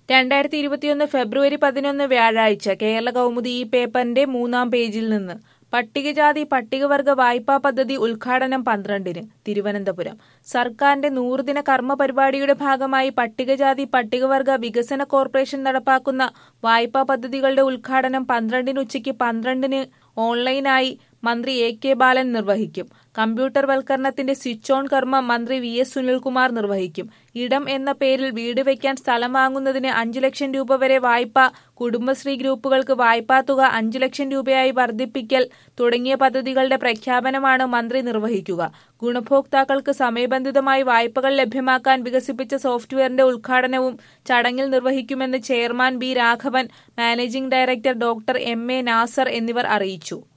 രണ്ടായിരത്തി ഇരുപത്തിയൊന്ന് ഫെബ്രുവരി പതിനൊന്ന് വ്യാഴാഴ്ച കേരള കൗമുദി ഈ പേപ്പറിന്റെ മൂന്നാം പേജിൽ നിന്ന് പട്ടികജാതി പട്ടികവർഗ വായ്പാ പദ്ധതി ഉദ്ഘാടനം പന്ത്രണ്ടിന് തിരുവനന്തപുരം സർക്കാരിന്റെ നൂറുദിന കർമ്മ പരിപാടിയുടെ ഭാഗമായി പട്ടികജാതി പട്ടികവർഗ വികസന കോർപ്പറേഷൻ നടപ്പാക്കുന്ന വായ്പാ പദ്ധതികളുടെ ഉദ്ഘാടനം പന്ത്രണ്ടിന് ഉച്ചയ്ക്ക് പന്ത്രണ്ടിന് ഓൺലൈനായി മന്ത്രി എ കെ ബാലൻ നിർവഹിക്കും കമ്പ്യൂട്ടർ വൽക്കരണത്തിന്റെ സ്വിച്ച് ഓൺ കർമ്മം മന്ത്രി വി എസ് സുനിൽകുമാർ നിർവഹിക്കും ഇടം എന്ന പേരിൽ വീട് വയ്ക്കാൻ സ്ഥലം വാങ്ങുന്നതിന് അഞ്ചു ലക്ഷം രൂപ വരെ വായ്പ കുടുംബശ്രീ ഗ്രൂപ്പുകൾക്ക് വായ്പാ തുക അഞ്ചു ലക്ഷം രൂപയായി വർദ്ധിപ്പിക്കൽ തുടങ്ങിയ പദ്ധതികളുടെ പ്രഖ്യാപനമാണ് മന്ത്രി നിർവഹിക്കുക ഗുണഭോക്താക്കൾക്ക് സമയബന്ധിതമായി വായ്പകൾ ലഭ്യമാക്കാൻ വികസിപ്പിച്ച സോഫ്റ്റ്വെയറിന്റെ ഉദ്ഘാടനവും ചടങ്ങിൽ നിർവഹിക്കുമെന്ന് chairman B Raghavan managing director doctor M A Nasar എന്നിവർ അറിയിച്ചു